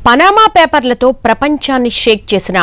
Panama పేపర్లతో ప్రపంచాన్ని షేక్ చేసిన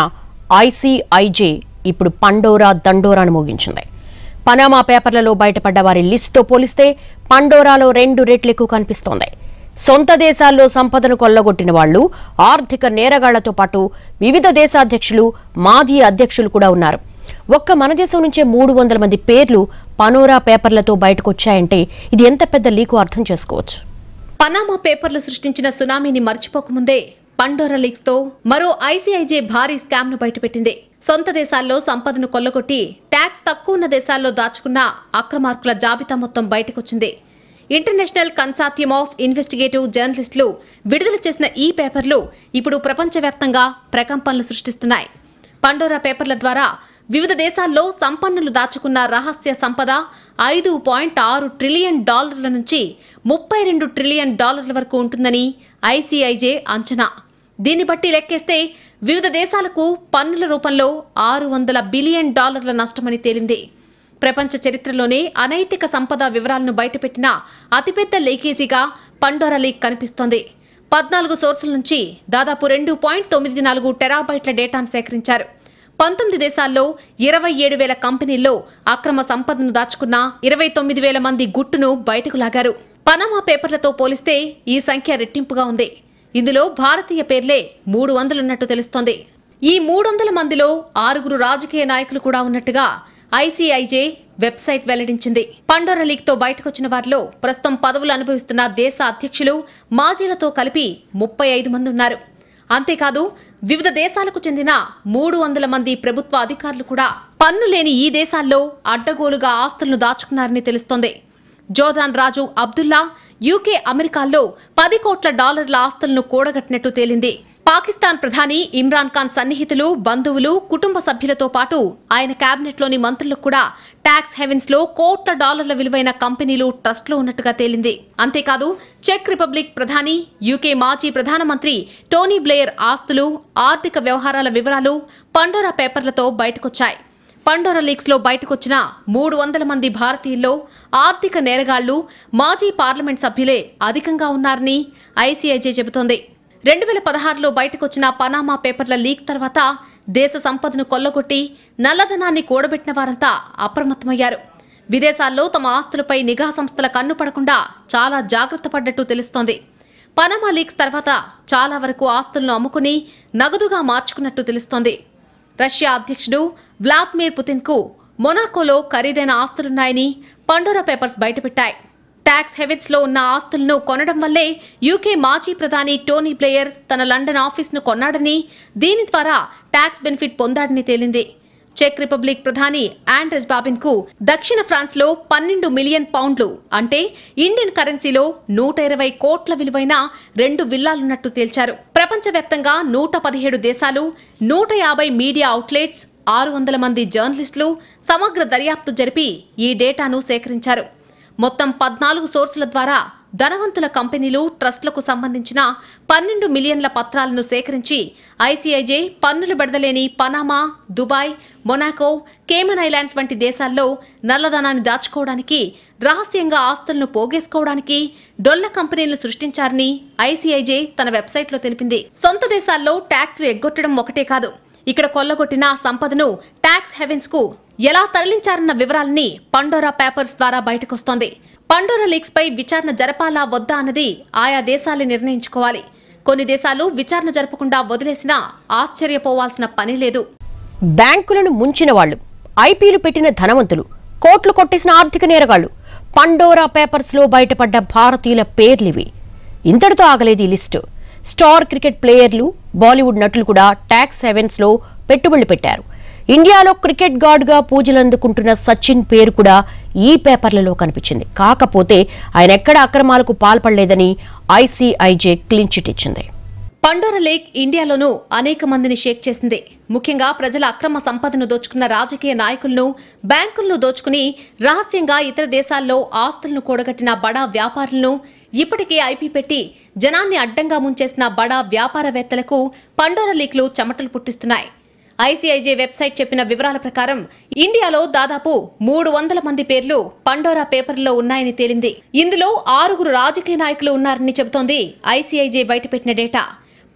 ICIJ ఇప్పుడు పండోరా దండోరాను మోగించింది పనామా పేపర్లలో బయటపడ్డ వారి లిస్టుతో పోలిస్తే పండోరాలో రెండు రెట్లు ఎక్కువ కనిపిస్తోంది సొంత దేశాల్లో సంపదను కొల్లగొట్టిన వాళ్లు ఆర్థిక నేరగాళ్లతో పాటు వివిధ దేశాధ్యక్షులు మాజీ అధ్యక్షులు కూడా ఉన్నారు ఒక్క మన దేశం నుంచే మూడు వందల మంది పేర్లు పనోరా పేపర్లతో బయటకొచ్చాయంటే ఇది ఎంత పెద్ద లీకు అర్థం చేసుకోవచ్చు పనామా పేపర్లు సృష్టించిన సునామీని మర్చిపోకముందే పండోరా లీక్స్ తో మరో ఐసీఐజే భారీ స్కామ్ ను బయటపెట్టింది సొంత దేశాల్లో సంపదను కొల్లగొట్టి ట్యాక్స్ తక్కువ ఉన్న దేశాల్లో దాచుకున్న అక్రమార్కుల జాబితా మొత్తం బయటకొచ్చింది ఇంటర్నేషనల్ కన్సార్టియం ఆఫ్ ఇన్వెస్టిగేటివ్ జర్నలిస్టులు విడుదల చేసిన ఈ పేపర్లు ఇప్పుడు ప్రపంచవ్యాప్తంగా ప్రకంపనలు సృష్టిస్తున్నాయి పండోరా పేపర్ల ద్వారా వివిధ దేశాల్లో సంపన్నులు దాచుకున్న రహస్య సంపద ఐదు పాయింట్ ఆరు ట్రిలియన్ డాలర్ల నుంచి ముప్పై రెండు ట్రిలియన్ డాలర్ల వరకు ఉంటుందని ఐసీఐజే అంచనా దీన్ని బట్టి లెక్కేస్తే వివిధ దేశాలకు పన్నుల రూపంలో ఆరు వందల బిలియన్ డాలర్ల నష్టమని తేలింది ప్రపంచ చరిత్రలోనే అనైతిక సంపద వివరాలను బయటపెట్టిన అతిపెద్ద లీకేజీగా పండోరా లీక్ కనిపిస్తోంది పద్నాలుగు సోర్సుల నుంచి దాదాపు రెండు పాయింట్ తొమ్మిది నాలుగు టెరాబైట్ల డేటాను సేకరించారు పంతొమ్మిది దేశాల్లో ఇరవై ఏడు వేల కంపెనీల్లో అక్రమ సంపదను దాచుకున్న ఇరవై తొమ్మిది వేల మంది గుట్టును బయటకు లాగారు పనామా పేపర్లతో పోలిస్తే ఈ సంఖ్య రెట్టింపుగా ఉంది ఇందులో భారతీయ పేర్లే మూడు వందలున్నట్టు తెలుస్తోంది ఈ మూడు వందల మందిలో ఆరుగురు రాజకీయ నాయకులు కూడా ఉన్నట్టుగా ఐసీఐజే వెబ్సైట్ వెల్లడించింది పండోరా లీగ్ తో బయటకొచ్చిన వారిలో ప్రస్తుతం పదవులు అనుభవిస్తున్న దేశ అధ్యక్షులు మాజీలతో కలిపి ముప్పై ఐదు మంది ఉన్నారు అంతేకాదు వివిధ దేశాలకు చెందిన మూడు వందల మంది ప్రభుత్వ అధికారులు కూడా పన్ను లేని ఈ దేశాల్లో అడ్డగోలుగా ఆస్తులను దాచుకున్నారని తెలుస్తోంది జోర్దాన్ రాజు అబ్దుల్లా యూకే అమెరికాల్లో పది కోట్ల డాలర్ల ఆస్తులను కూడగట్టినట్టు తేలింది పాకిస్తాన్ ప్రధాని ఇమ్రాన్ ఖాన్ సన్నిహితులు బంధువులు కుటుంబ సభ్యులతో పాటు ఆయన కేబినెట్లోని మంత్రులకు కూడా ట్యాక్స్ హెవెన్స్ లో కోట్ల డాలర్ల విలువైన కంపెనీలు ట్రస్ట్లో ఉన్నట్టుగా తేలింది అంతేకాదు చెక్ రిపబ్లిక్ ప్రధాని యూకే మాజీ ప్రధానమంత్రి టోనీ బ్లేయర్ ఆస్తులు ఆర్థిక వ్యవహారాల వివరాలు పండోరా పేపర్లతో బయటకొచ్చాయి పండోరా లీక్స్ లో బయటకొచ్చిన మూడు వందల మంది భారతీయుల్లో ఆర్థిక నేరగాళ్లు మాజీ పార్లమెంట్ సభ్యులే అధికంగా ఉన్నారని ఐసీఐజే చెబుతోంది రెండు వేల పదహారులో బయటకొచ్చిన పనామా పేపర్ల లీక్ తర్వాత దేశ సంపదను కొల్లగొట్టి నల్లధనాన్ని కూడబెట్టిన వారంతా అప్రమత్తమయ్యారు విదేశాల్లో తమ ఆస్తులపై నిఘా సంస్థల కన్ను పడకుండా చాలా జాగ్రత్త పడ్డట్టు తెలుస్తోంది పనామా లీక్స్ తర్వాత చాలా వరకు ఆస్తులను అమ్ముకుని నగదుగా మార్చుకున్నట్టు తెలుస్తోంది రష్యా అధ్యక్షుడు వ్లాదిమిర్ పుతిన్కు మొనాకోలో ఖరీదైన ఆస్తులున్నాయని పండోరా పేపర్స్ బయటపెట్టాయి ట్యాక్స్ హెవెన్స్ లో ఉన్న ఆస్తులను కొనడం వల్లే యూకే మాజీ ప్రధాని టోనీ ప్లేయర్ తన లండన్ ఆఫీస్ను కొన్నాడని దీని ద్వారా ట్యాక్స్ బెనిఫిట్ పొందాడని తేలింది చెక్ రిపబ్లిక్ ప్రధాని ఆండ్రెస్ బాబిన్ కు దక్షిణ ఫ్రాన్స్ లో పన్నెండు మిలియన్ పౌండ్లు అంటే ఇండియన్ కరెన్సీలో నూట ఇరవై కోట్ల విలువైన రెండు విల్లాలున్నట్టు తేల్చారు ప్రపంచవ్యాప్తంగా నూట పదిహేడు దేశాలు నూట యాభై మీడియా అవుట్లెట్స్ ఆరు వందల మంది జర్నలిస్టులు సమగ్ర దర్యాప్తు జరిపి ఈ డేటాను సేకరించారు మొత్తం పద్నాలుగు సోర్సుల ద్వారా ధనవంతుల కంపెనీలు ట్రస్టులకు సంబంధించిన పన్నెండు మిలియన్ల పత్రాలను సేకరించి ఐసీఐజే పన్నులు బెడదలేని Panama Dubai Monaco Cayman Islands వంటి దేశాల్లో నల్లధనాన్ని దాచుకోవడానికి రహస్యంగా ఆస్తులను పోగేసుకోవడానికి డొల్ల కంపెనీలు సృష్టించారని ఐసీఐజే తన వెబ్సైట్లో తెలిపింది సొంత దేశాల్లో ట్యాక్స్లు ఎగ్గొట్టడం ఒకటే కాదు ఇక్కడ కొల్లగొట్టిన సంపదను ట్యాక్స్ హెవెన్స్ కు ఎలా తరలించారన్న వివరాలని పండోరా పేపర్స్ ద్వారా బయటకొస్తోంది పండోరా లీక్స్ పై విచారణ జరపాలా వద్దా అన్నది ఆయా దేశాలే నిర్ణయించుకోవాలి కొన్ని దేశాలు విచారణ జరపకుండా వదిలేసినా ఆశ్చర్యపోవాల్సిన పని లేదు బ్యాంకులను ముంచిన వాళ్ళు ఐపీలు పెట్టిన ధనవంతులు కోట్లు కొట్టేసిన ఆర్థిక నేరగాళ్లు పండోరా పేపర్స్లో బయటపడ్డ భారతీయుల పేర్లివి ఇంతటితో ఆగలేదు ఈ లిస్టు స్టార్ క్రికెట్ ప్లేయర్లు బాలీవుడ్ నటులు కూడా ట్యాక్స్ హెవెన్స్లో పెట్టుబడులు పెట్టారు ఇండియాలో క్రికెట్ గాడ్గా పూజలు అందుకుంటున్న సచిన్ పేరు కూడా ఈ పేపర్లలో కనిపించింది కాకపోతే ఆయన ఎక్కడ అక్రమాలకు పాల్పడలేదని ఐసీఐజే క్లీన్ చిట్ ఇచ్చింది పండోరా లేక్ ఇండియాలోనూ అనేక మందిని షేక్ చేసింది ముఖ్యంగా ప్రజల అక్రమ సంపదను దోచుకున్న రాజకీయ నాయకులను బ్యాంకులను దోచుకుని రహస్యంగా ఇతర దేశాల్లో ఆస్తులను కూడగట్టిన బడా వ్యాపారులను ఇప్పటికే ఐపీ పెట్టి జనాన్ని అడ్డంగా ముంచేసిన బడా వ్యాపారవేత్తలకు పండోరా లీక్లు చెమటలు పుట్టిస్తున్నాయి ఐసీఐజే వెబ్సైట్ చెప్పిన వివరాల ప్రకారం ఇండియాలో దాదాపు మూడు వందల మంది పేర్లు పండోరా పేపర్లో ఉన్నాయని తేలింది ఇందులో ఆరుగురు రాజకీయ నాయకులు ఉన్నారని చెబుతోంది ఐసీఐజే బయటపెట్టిన డేటా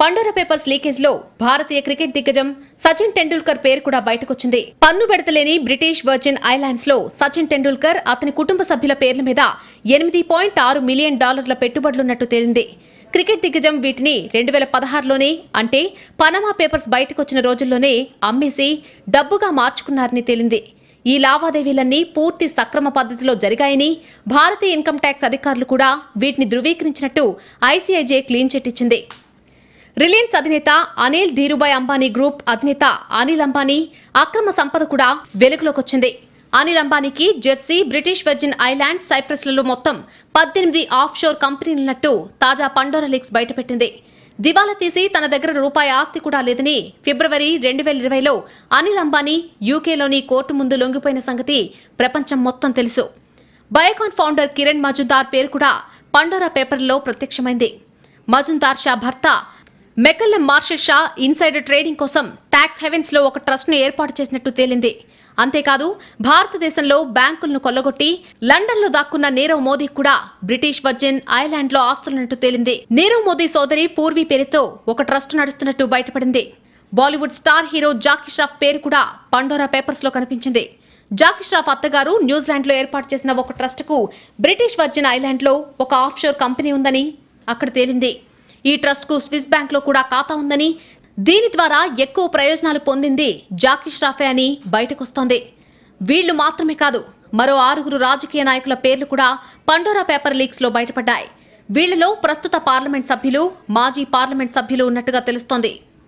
పండోరా పేపర్స్ లీకేజ్ లో భారతీయ క్రికెట్ దిగ్గజం సచిన్ టెండూల్కర్ పేరు కూడా బయటకొచ్చింది పన్ను పెడతలేని బ్రిటిష్ వర్జిన్ ఐలాండ్స్ లో సచిన్ టెండూల్కర్ అతని కుటుంబ సభ్యుల పేర్ల మీద ఎనిమిది పాయింట్ ఆరు మిలియన్ డాలర్ల పెట్టుబడులున్నట్టు తేలింది క్రికెట్ దిగ్గజం వీటిని రెండు వేల పదహారులోనే అంటే పనామా పేపర్స్ బయటకొచ్చిన రోజుల్లోనే అమ్మేసి డబ్బుగా మార్చుకున్నారని తేలింది ఈ లావాదేవీలన్నీ పూర్తి సక్రమ పద్ధతిలో జరిగాయని భారతీయ ఇన్కమ్ ట్యాక్స్ అధికారులు కూడా వీటిని ధృవీకరించినట్టు ఐసీఐజే క్లీన్ చిట్ ఇచ్చింది రిలయన్స్ అధినేత అనిల్ ధీరుభాయ్ అంబానీ గ్రూప్ అధినేత అనిల్ అంబానీ అక్రమ సంపద కూడా వెలుగులోకి వచ్చింది అనిల్ అంబానీకి జెర్సీ బ్రిటిష్ వెర్జిన్ ఐలాండ్ సైప్రస్లలో మొత్తం పద్దెనిమిది ఆఫ్ షోర్ కంపెనీలున్నట్టు తాజా పండోరా లీక్స్ బయటపెట్టింది దివాలా తీసి తన దగ్గర రూపాయి ఆస్తి కూడా లేదని ఫిబ్రవరి రెండు వేల ఇరవైలో అనిల్ అంబానీ యూకేలోని కోర్టు ముందు లొంగిపోయిన సంగతి ప్రపంచం మొత్తం తెలుసు బయోకాన్ ఫౌండర్ కిరణ్ మజుందార్ పేరు కూడా పండోరా పేపర్లో ప్రత్యక్షమైంది మజుందార్ షా భర్త McCallum Marshall Shaw insider trading కోసం ట్యాక్స్ హెవెన్స్ లో ఒక ట్రస్ట్ ను ఏర్పాటు చేసినట్టు తేలింది అంతేకాదు భారతదేశంలో బ్యాంకులను కొల్లగొట్టి లండన్ లో దాక్కున్న నీరవ్ మోదీ కూడా బ్రిటిష్ వర్జిన్ ఐలాండ్ లో ఆస్తులున్నట్టు తేలింది నీరవ్ మోదీ సోదరి పూర్వీ పేరుతో ఒక ట్రస్ట్ నడుస్తున్నట్టు బయటపడింది బాలీవుడ్ స్టార్ హీరో జాకీ ష్రాఫ్ పేరు కూడా పండోరా పేపర్స్ లో కనిపించింది జాకీ ష్రాఫ్ అత్తగారు న్యూజిలాండ్ లో ఏర్పాటు చేసిన ఒక ట్రస్ట్ కు బ్రిటిష్ వర్జిన్ ఐలాండ్ లో ఒక ఆఫ్షోర్ కంపెనీ ఉందని అక్కడ తేలింది ఈ ట్రస్ట్ కు స్విస్ బ్యాంక్ లో కూడా ఖాతా ఉందని దీని ద్వారా ఎక్కువ ప్రయోజనాలు పొందింది జాకీ ష్రాఫే అని బయటకొస్తోంది వీళ్లు మాత్రమే కాదు మరో ఆరుగురు రాజకీయ నాయకుల పేర్లు కూడా పండోరా పేపర్ లీక్స్ లో బయటపడ్డాయి వీళ్లలో ప్రస్తుత పార్లమెంట్ సభ్యులు మాజీ పార్లమెంట్ సభ్యులు ఉన్నట్టుగా తెలుస్తోంది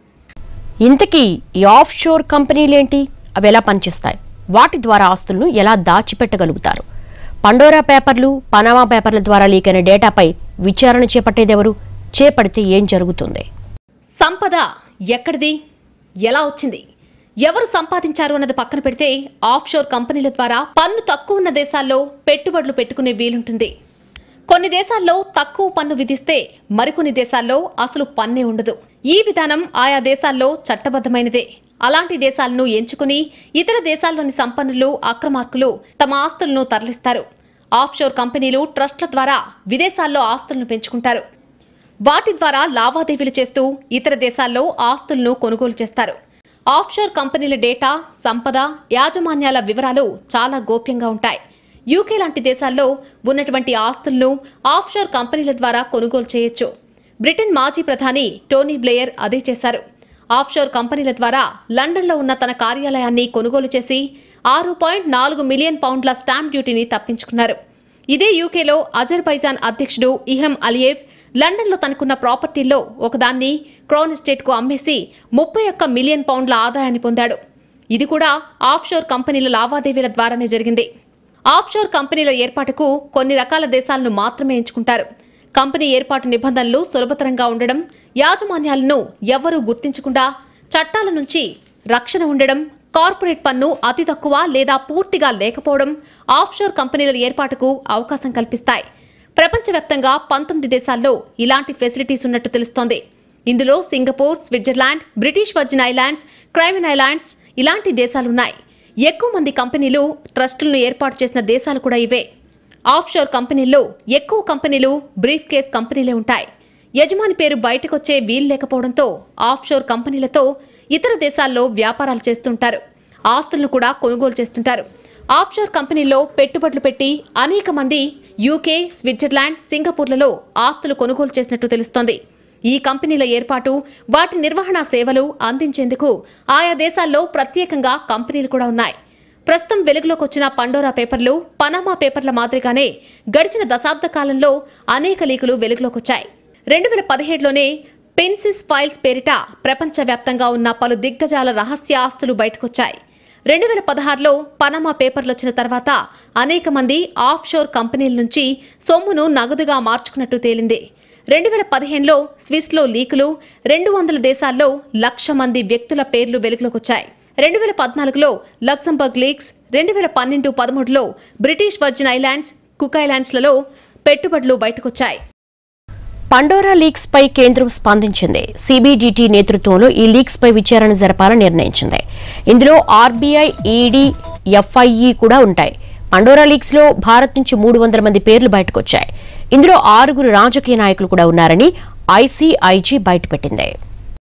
ఇంతకీ ఈ ఆఫ్ షోర్ కంపెనీలేంటి అవి ఎలా పనిచేస్తాయి వాటి ద్వారా ఆస్తులను ఎలా దాచిపెట్టగలుగుతారు పండోరా పేపర్లు పనామా పేపర్ల ద్వారా లీక్ అయిన డేటాపై విచారణ చేపట్టేదెవరు చేపడితే ఏం జరుగుతుంది సంపద ఎక్కడిది ఎలా వచ్చింది ఎవరు సంపాదించారు అన్నది పక్కన పెడితే ఆఫ్షోర్ కంపెనీల ద్వారా పన్ను తక్కువ ఉన్న దేశాల్లో పెట్టుబడులు పెట్టుకునే వీలుంటుంది కొన్ని దేశాల్లో తక్కువ పన్ను విధిస్తే మరికొన్ని దేశాల్లో అసలు పన్నే ఉండదు ఈ విధానం ఆయా దేశాల్లో చట్టబద్ధమైనదే అలాంటి దేశాలను ఎంచుకుని ఇతర దేశాల్లోని సంపన్నులు అక్రమార్కులు తమ ఆస్తులను తరలిస్తారు ఆఫ్షోర్ కంపెనీలు ట్రస్ట్ల ద్వారా విదేశాల్లో ఆస్తులను పెంచుకుంటారు వాటి ద్వారా లావాదేవీలు చేస్తూ ఇతర దేశాల్లో ఆస్తులను కొనుగోలు చేస్తారు ఆఫ్షోర్ కంపెనీల డేటా సంపద యాజమాన్యాల వివరాలు చాలా గోప్యంగా ఉంటాయి యూకే లాంటి దేశాల్లో ఉన్నటువంటి ఆస్తులను ఆఫ్షోర్ కంపెనీల ద్వారా కొనుగోలు చేయొచ్చు బ్రిటన్ మాజీ ప్రధాని టోనీ బ్లేయర్ అదే చేశారు ఆఫ్షోర్ కంపెనీల ద్వారా లండన్లో ఉన్న తన కార్యాలయాన్ని కొనుగోలు చేసి ఆరు పాయింట్ నాలుగు మిలియన్ పౌండ్ల స్టాంప్ డ్యూటీని తప్పించుకున్నారు ఇదే యూకేలో అజర్బైజాన్ అధ్యక్షుడు ఇహం అలియేవ్ లండన్లో తనకున్న ప్రాపర్టీల్లో ఒకదాన్ని క్రౌన్ ఎస్టేట్కు అమ్మేసి ముప్పై ఒక్క మిలియన్ పౌండ్ల ఆదాయాన్ని పొందాడు ఇది కూడా ఆఫ్షోర్ కంపెనీల లావాదేవీల ద్వారానే జరిగింది ఆఫ్షోర్ కంపెనీల ఏర్పాటుకు కొన్ని రకాల దేశాలను మాత్రమే ఎంచుకుంటారు కంపెనీ ఏర్పాటు నిబంధనలు సులభతరంగా ఉండడం యాజమాన్యాలను ఎవ్వరూ గుర్తించకుండా చట్టాల నుంచి రక్షణ ఉండడం కార్పొరేట్ పన్ను అతి తక్కువ లేదా పూర్తిగా లేకపోవడం ఆఫ్షోర్ కంపెనీల ఏర్పాటుకు అవకాశం కల్పిస్తాయి ప్రపంచవ్యాప్తంగా పంతొమ్మిది దేశాల్లో ఇలాంటి ఫెసిలిటీస్ ఉన్నట్టు తెలుస్తోంది ఇందులో Singapore Switzerland British Virgin Islands Cayman Islands ఇలాంటి దేశాలున్నాయి ఎక్కువ మంది కంపెనీలు ట్రస్టులను ఏర్పాటు చేసిన దేశాలు కూడా ఇవే ఆఫ్షోర్ కంపెనీల్లో ఎక్కువ కంపెనీలు బ్రీఫ్ కేస్ కంపెనీలే ఉంటాయి యజమాని పేరు బయటకొచ్చే వీలు లేకపోవడంతో ఆఫ్షోర్ కంపెనీలతో ఇతర దేశాల్లో వ్యాపారాలు చేస్తుంటారు ఆస్తులను కూడా కొనుగోలు చేస్తుంటారు ఆఫ్షోర్ కంపెనీల్లో పెట్టుబడులు పెట్టి అనేక మంది యూకే స్విట్జర్లాండ్ సింగపూర్లలో ఆస్తులు కొనుగోలు చేసినట్టు తెలుస్తోంది ఈ కంపెనీల ఏర్పాటు వాటి నిర్వహణ సేవలు అందించేందుకు ఆయా దేశాల్లో ప్రత్యేకంగా కంపెనీలు కూడా ఉన్నాయి ప్రస్తుతం వెలుగులోకి వచ్చిన పండోరా పేపర్లు పనామా పేపర్ల మాదిరిగానే గడిచిన దశాబ్ద కాలంలో అనేక లీకులు వెలుగులోకి వచ్చాయి రెండు వేల పదిహేడులోనే పెన్సిస్ ఫైల్స్ పేరిట ప్రపంచవ్యాప్తంగా ఉన్న పలు దిగ్గజాల రహస్య ఆస్తులు బయటకొచ్చాయి రెండు వేల పదహారులో పనామా పేపర్లు వచ్చిన తర్వాత అనేక మంది ఆఫ్ షోర్ కంపెనీల నుంచి సొమ్మును నగదుగా మార్చుకున్నట్టు తేలింది రెండు వేల పదిహేనులో స్విస్లో లీకులు రెండు వందల దేశాల్లో లక్ష మంది వ్యక్తుల పేర్లు వెలుగులోకి వచ్చాయి రెండు వేల పద్నాలుగులో లక్సంబర్గ్ లీక్స్ రెండు వేల పన్నెండు పదమూడులో బ్రిటిష్ వర్జిన్ ఐలాండ్స్ కుక్ ఐలాండ్స్లలో పెట్టుబడులు బయటకొచ్చాయి పండోరా లీక్స్ పై కేంద్రం స్పందించింది సిబిడిటి నేతృత్వంలో ఈ లీక్స్ పై విచారణ జరపాలని నిర్ణయించింది ఇందులో ఆర్బీఐ ఈడీ ఎఫ్ఐఈ కూడా ఉంటాయి పండోరా లీక్స్ లో భారత్ నుంచి మూడు వందల మంది పేర్లు బయటకొచ్చాయి ఇందులో ఆరుగురు రాజకీయ నాయకులు కూడా ఉన్నారని ఐసీఐజీ బయటపెట్టింది